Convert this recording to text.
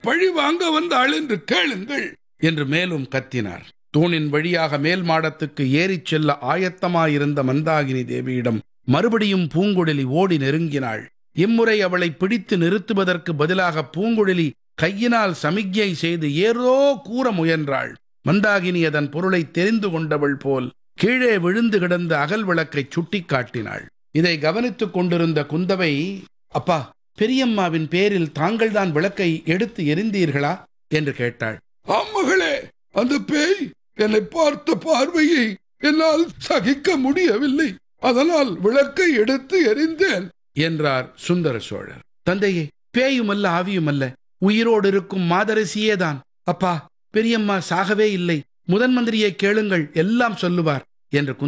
பழி வாங்க வந்தாள் என்று கேளுங்கள் என்று மேலும் கத்தினார் தூணின் வழியாக மேல் மாடத்துக்கு ஏறிச் செல்ல ஆயத்தமாயிருந்த மந்தாகினி தேவியிடம் மறுபடியும் பூங்குழலி ஓடி நெருங்கினாள் இம்முறை அவளை பிடித்து நிறுத்துவதற்கு பதிலாக பூங்குழலி கையினால் சமிக்ஞை செய்து ஏதோ கூற முயன்றாள் மந்தாகினி அதன் பொருளை தெரிந்து கொண்டவள் போல் கீழே விழுந்து கிடந்த அகல் விளக்கை சுட்டிக் காட்டினாள் இதை கவனித்துக் கொண்டிருந்த குந்தவை அப்பா பெரியம்மாவின் பேரில் தாங்கள்தான் விளக்கை எடுத்து எரிந்தீர்களா என்று கேட்டாள் ஆமகளே அந்த பேய் என்னை பார்த்த பார்வையை என்னால் சகிக்க முடியவில்லை அதனால் விளக்கை எடுத்து எரிந்தேன் என்றார் சுந்தர சோழர் தந்தையே பேயுமல்ல ஆவியுமல்ல உயிரோடு இருக்கும் மாதரசியேதான் அப்பா பெரியம்மா சாகவே இல்லை முதன் மந்திரியை கேளுங்கள் எல்லாம் சொல்லுவார் என்று